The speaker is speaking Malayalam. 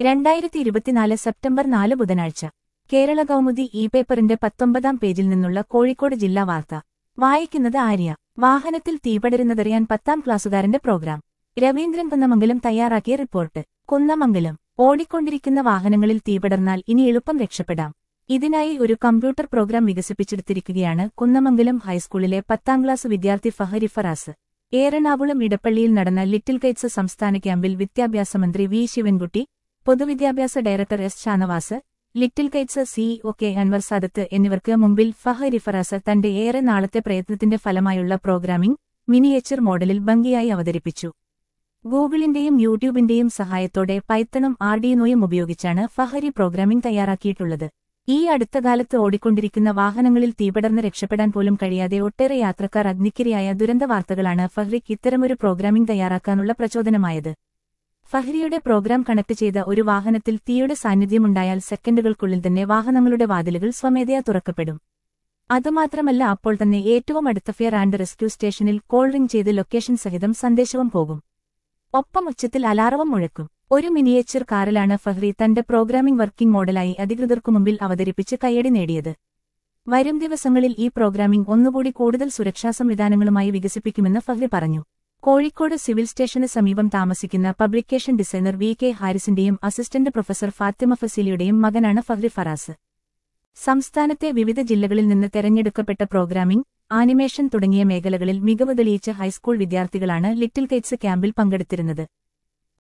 രണ്ടായിരത്തി ഇരുപത്തിനാല് സെപ്റ്റംബർ നാല് ബുധനാഴ്ച കേരള കൗമുദി ഇ പേപ്പറിന്റെ പത്തൊമ്പതാം പേജിൽ നിന്നുള്ള കോഴിക്കോട് ജില്ലാ വാർത്ത വായിക്കുന്നത് ആര്യ വാഹനത്തിൽ തീപടരുന്നതറിയാൻ പത്താം ക്ലാസ്സുകാരന്റെ പ്രോഗ്രാം രവീന്ദ്രൻ കുന്നമംഗലം തയ്യാറാക്കിയ റിപ്പോർട്ട് കുന്നമംഗലം ഓടിക്കൊണ്ടിരിക്കുന്ന വാഹനങ്ങളിൽ തീപടർന്നാൽ ഇനി എളുപ്പം രക്ഷപ്പെടാം ഇതിനായി ഒരു കമ്പ്യൂട്ടർ പ്രോഗ്രാം വികസിപ്പിച്ചെടുത്തിരിക്കുകയാണ് കുന്നമംഗലം ഹൈസ്കൂളിലെ പത്താം ക്ലാസ് വിദ്യാർത്ഥി ഫഹരി ഫറാസ് ഏറണാകുളം ഇടപ്പള്ളിയിൽ നടന്ന ലിറ്റിൽ കൈറ്റ്സ് സംസ്ഥാന ക്യാമ്പിൽ വിദ്യാഭ്യാസ മന്ത്രി വി ശിവൻകുട്ടി പൊതുവിദ്യാഭ്യാസ director S Shanavas little kites CEO K Anwar Sadath എന്നിവർക്ക് മുമ്പിൽ ഫഹരി ഫറാസ് തന്റെ ഏറെ നാളത്തെ പ്രയത്നത്തിന്റെ ഫലമായുള്ള പ്രോഗ്രാമിംഗ് മിനിയേച്ചർ മോഡലിൽ ഭംഗിയായി അവതരിപ്പിച്ചു ഗൂഗിളിന്റെയും യൂട്യൂബിന്റെയും സഹായത്തോടെ പൈത്തണും ആർഡിയനോയും ഉപയോഗിച്ചാണ് ഫഹരി പ്രോഗ്രാമിംഗ് തയ്യാറാക്കിയിട്ടുള്ളത് ഈ അടുത്ത കാലത്ത് ഓടിക്കൊണ്ടിരിക്കുന്ന വാഹനങ്ങളിൽ തീപടർന്ന് രക്ഷപ്പെടാൻ പോലും കഴിയാതെ ഒട്ടേറെ യാത്രക്കാർ അഗ്നിക്കിരയായ ദുരന്ത വാർത്തകളാണ് ഫഹ്രിക്ക് ഇത്തരമൊരു പ്രോഗ്രാമിംഗ് തയ്യാറാക്കാനുള്ള പ്രചോദനമായത് ഫഹ്രിയുടെ പ്രോഗ്രാം കണക്ട് ചെയ്ത ഒരു വാഹനത്തിൽ തീയുടെ സാന്നിധ്യമുണ്ടായാൽ സെക്കൻഡുകൾക്കുള്ളിൽ തന്നെ വാഹനങ്ങളുടെ വാതിലുകൾ സ്വമേധയാ തുറക്കപ്പെടും അതുമാത്രമല്ല അപ്പോൾ തന്നെ ഏറ്റവും അടുത്ത ഫെയർ ആൻഡ് റെസ്ക്യൂ സ്റ്റേഷനിൽ കോൾ റിംഗ് ചെയ്ത് ലൊക്കേഷൻ സഹിതം സന്ദേശവും പോകും ഒപ്പം ഉച്ചത്തിൽ അലാറവും മുഴക്കും ഒരു മിനിയേച്ചർ കാറിലാണ് ഫഹ്രി തന്റെ പ്രോഗ്രാമിംഗ് വർക്കിംഗ് മോഡലായി അധികൃതർക്കു മുമ്പിൽ അവതരിപ്പിച്ച് കയ്യടി നേടിയത് വരും ദിവസങ്ങളിൽ ഈ പ്രോഗ്രാമിംഗ് ഒന്നുകൂടി കൂടുതൽ സുരക്ഷാ സംവിധാനങ്ങളുമായി വികസിപ്പിക്കുമെന്ന് ഫഹ്രി പറഞ്ഞു കോഴിക്കോട് സിവിൽ സ്റ്റേഷന് സമീപം താമസിക്കുന്ന പബ്ലിക്കേഷൻ ഡിസൈനർ വി കെ ഹാരിസിന്റെയും അസിസ്റ്റന്റ് പ്രൊഫസർ ഫാത്തിമ ഫസീലിയുടെയും മകനാണ് ഫഹ്രി ഫറാസ് സംസ്ഥാനത്തെ വിവിധ ജില്ലകളിൽ നിന്ന് തെരഞ്ഞെടുക്കപ്പെട്ട പ്രോഗ്രാമിംഗ് ആനിമേഷൻ തുടങ്ങിയ മേഖലകളിൽ മികവ് തെളിയിച്ച ഹൈസ്കൂൾ വിദ്യാർത്ഥികളാണ് ലിറ്റിൽ കൈറ്റ്സ് ക്യാമ്പിൽ പങ്കെടുത്തിരുന്നത്